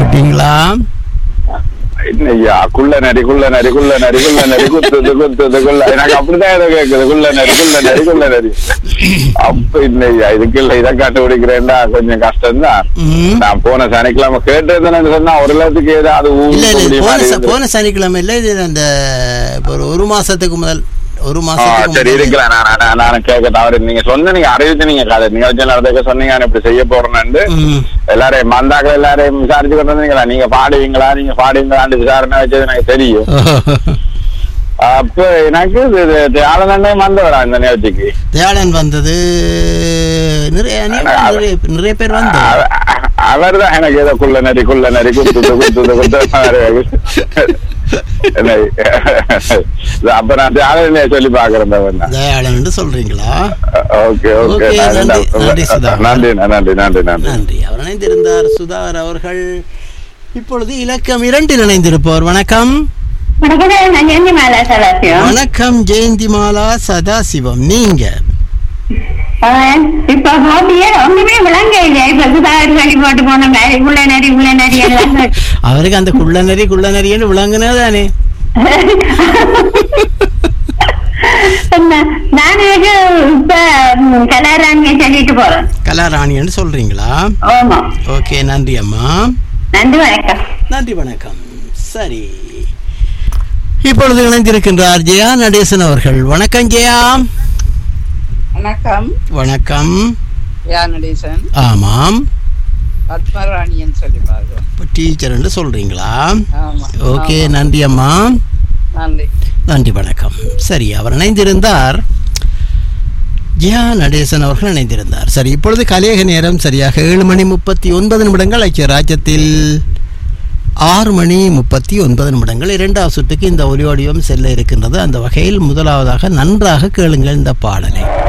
கேட்டீங்களா ஐயா குள்ள நரி குள்ள நரி குள்ள நரி குள்ள நரி குத்துது குத்துது குள்ள எனக்கு அப்படிதான் ஏதோ கேக்குது குள்ள நரி குள்ள நரி குள்ள நரி அப்ப இல்லையா இதுக்கு இல்ல இதை கண்டுபிடிக்கிறேன்னா கொஞ்சம் கஷ்டம் தான் ம். நான் போன சனிக்கிழமை கேட்டதுன்னு சொன்னா ஒரு லட்சத்துக்கு ஏதாவது இல்ல ஊக்க இல்ல முடிய போன மாதிரி ச- இருந்தது. போன சனிக்கிழமை இல்ல இது அந்த இப்ப ஒரு ஒரு மாசத்துக்கு முதல் ஒரு ஆ, மாசத்துக்கு சரி முதல். இருக்கலாம் நான் நான் நான் கேட்க தவறு நீங்க சொன்ன நீங்க அறிவித்து நீங்க கதை நிகழ்ச்சி நடத்துக்க சொன்னீங்க நான் இப்படி செய்ய போறேன்னு ம். எல்லாரையும் மந்தாக்கள் எல்லாரையும் விசாரிச்சு கொண்டு வந்தீங்களா நீங்க பாடுவீங்களா நீங்க பாடுவீங்களான்னு விசாரணை வச்சது எனக்கு தெரியும் அப்ப எனக்கு தியானதண்டே வந்தவரா இந்த நிகழ்ச்சிக்கு தியாளன் வந்தது நிறைய நிறைய- நிறைய நிறைய பேர் வந்தாங்க அவர் தான் எனக்கு ஏதோ குள்ள நரி குள்ள நரி குத்துது குத்துது குத்து அப்ப நான் தியானதண்டே சொல்லி பாக்குறேன் தவறுனா. தயாளன் சொல்றீங்களா ஓகே ஓகே Okay, நன்றி, நன்றி, சுதா. நன்றி நன்றி நன்றி நன்றி நன்றி அவர் இணைந்திருந்தார் சுதாகர் அவர்கள் இப்பொழுது இலக்கம் இரண்டில் இணைந்திருப்பவர் வணக்கம் வணக்கம் நான் ஜெயந்தி மாலா சலாசியம் வணக்கம் ஜெயந்திமாலா சதாசிவம் நீங்க இப்ப ஹாபியே ஒண்ணுமே விளங்க இல்லையா இப்ப சுதாகர் சொல்லி போட்டு போன மாதிரி உள்ள நரி உள்ள நரி எல்லாம் அவருக்கு அந்த குள்ள நரி குள்ள நரின்னு விளங்குனே தானே என்ன, நான் எனக்கு இப்ப ம், கலாராணியை சொல்லிட்டு போறேன் கலாராணின்னு சொல்றீங்களா ஆமா ஓகே நன்றி அம்மா நன்றி வணக்கம் நன்றி வணக்கம் சரி இப்பொழுது இணைந்திருக்கின்றார் ஜெயா நடேசன் அவர்கள் வணக்கம் ஜெயா வணக்கம் வணக்கம் யா நடேசன் ஆமாம் பத்மராணியன் சொல்லி பாருங்க இப்போ டீச்சர்னு சொல்றீங்களா ஆமா ஓகே ஆமா. நன்றி அம்மா நன்றி நன்றி வணக்கம் சரி அவர் இணைந்திருந்தார் ஜியா நடேசன் அவர்கள் இணைந்திருந்தார் சரி இப்பொழுது கலியக நேரம் சரியாக ஏழு மணி முப்பத்தி ஒன்பது நிமிடங்கள் ஐக்கிய ராஜ்யத்தில் ஆறு மணி முப்பத்தி ஒன்பது நிமிடங்கள் இரண்டாவது சுற்றுக்கு இந்த ஒலி வடிவம் செல்ல இருக்கின்றது அந்த வகையில் முதலாவதாக நன்றாக கேளுங்கள் இந்த பாடலை